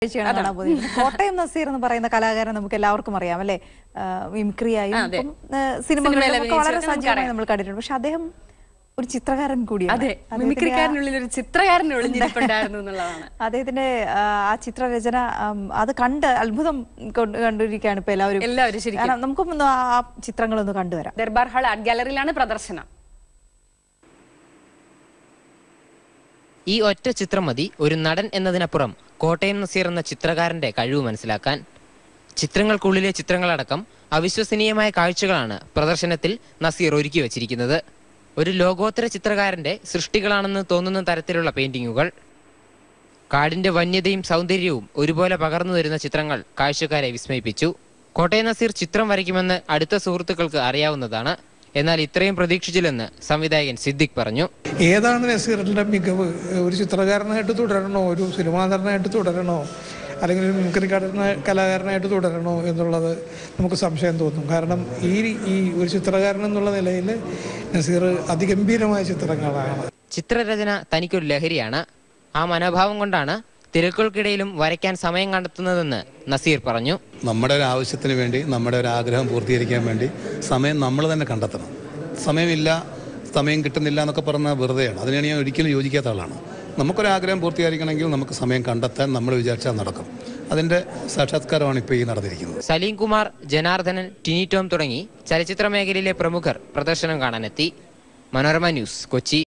കാഴ്ചയാണ് കാണാൻ പോകുന്നത് കോട്ടയം നസീർ എന്ന് പറയുന്ന കലാകാരൻ നമുക്ക് എല്ലാവർക്കും അറിയാം അല്ലെ മിമിക്രിയായും ആ, അതെ. ഇപ്പം, ആ, സിനിമകളിലും സിനിമയിലെ ഒക്കെ വളരെ അഭിനയിച്ചതൊക്കെ സജീവമായി നമുക്കറിയാം. നമ്മൾ കണ്ടിട്ടുണ്ട് പക്ഷെ അദ്ദേഹം ഒരു ചിത്രകാരൻ കൂടിയാണ് അതെ അദ്ദേഹത്തിന്റെ ആ- മിമിക്രിക്കാരനുള്ളിൽ ഒരു ചിത്രകാരൻ ഒളിഞ്ഞിരിപ്പുണ്ടായിരുന്നു എന്നുള്ളതാണ് അദ്ദേഹത്തിന്റെ ആ, ആ ചിത്രരചന ആം, അത് കണ്ട് അത്ഭുതം കൊണ്ട് കണ്ടിരിക്കുകയാണ് ഇപ്പൊ എല്ലാവരും എല്ലാവരും ശരിക്കും. കാരണം നമുക്കൊന്ന് ആ ആ ചിത്രങ്ങളൊന്ന് കണ്ടുവരാം ദർബാർ ഹാൾ ആർട്ട് ഗാലറിയിലാണ് പ്രദർശനം ഈ ഒറ്റ ചിത്രം മതി ഒരു നടൻ എന്നതിനപ്പുറം കോട്ടയം നസീർ എന്ന ചിത്രകാരന്റെ കഴിവ് മനസ്സിലാക്കാൻ ചിത്രങ്ങൾക്കുള്ളിലെ ചിത്രങ്ങളടക്കം അവിശ്വസനീയമായ കാഴ്ചകളാണ് പ്രദർശനത്തിൽ നസീർ ഒരുക്കി വച്ചിരിക്കുന്നത് ഒരു ലോകോത്തര ചിത്രകാരന്റെ സൃഷ്ടികളാണെന്ന് തോന്നുന്ന തരത്തിലുള്ള പെയിന്റിങ്ങുകൾ കാടിന്റെ വന്യതയും സൗന്ദര്യവും ഒരുപോലെ പകർന്നു തരുന്ന ചിത്രങ്ങൾ കാഴ്ചക്കാരെ വിസ്മയിപ്പിച്ചു കോട്ടയം നസീർ ചിത്രം വരയ്ക്കുമെന്ന് അടുത്ത സുഹൃത്തുക്കൾക്ക് അറിയാവുന്നതാണ് എന്നാൽ ഇത്രയും പ്രതീക്ഷിച്ചില്ലെന്ന് സംവിധായകൻ സിദ്ദിഖ് പറഞ്ഞു ഏതാണ് നസീറിൻ്റെ മികവ് ഒരു ചിത്രകാരനായിട്ട് തുടരണോ ഒരു സിനിമാ നടനായിട്ട് തുടരണോ അല്ലെങ്കിൽ ഒരു മിമിക്രി കടന- കലാകാരനായിട്ട് തുടരണോ എന്നുള്ളത് നമുക്ക് സംശയം തോന്നും കാരണം ഈ ഈ ഒരു ചിത്രകാരൻ എന്നുള്ള നിലയിൽ നസീർ അതിഗംഭീരമായ ചിത്രങ്ങളാണ് ചിത്രരചന തനിക്കൊരു ലഹരിയാണ് ആ മനോഭാവം കൊണ്ടാണ് തിരക്കുകൾക്കിടയിലും വരയ്ക്കാൻ സമയം കണ്ടെത്തുന്നതെന്ന് നസീർ പറഞ്ഞു നമ്മുടെ ഒരു ആവശ്യത്തിന് വേണ്ടി നമ്മുടെ ഒരു ആഗ്രഹം പൂർത്തീകരിക്കാൻ വേണ്ടി സമയം നമ്മൾ തന്നെ കണ്ടെത്തണം സമയമില്ല സമയം കിട്ടുന്നില്ല എന്നൊക്കെ പറഞ്ഞാൽ വെറുതെയാണ് അതിനാണ് ഞാൻ ഒരിക്കലും യോജിക്കാത്ത ആളാണ് നമുക്കൊരാഗ്രഹം പൂർത്തീകരിക്കണമെങ്കിൽ നമുക്ക് സമയം കണ്ടെത്താൻ നമ്മൾ വിചാരിച്ചാൽ നടക്കും അതിൻ്റെ സാക്ഷാത്കാരമാണ് ഇപ്പോൾ ഈ നടന്നിരിക്കുന്നത് സലീം കുമാർ ജനാർദ്ദനൻ ടിനി ടോം തുടങ്ങി ചലച്ചിത്ര മേഖലയിലെ പ്രമുഖർ പ്രദർശനം കാണാനെത്തി മനോരമ ന്യൂസ് കൊച്ചി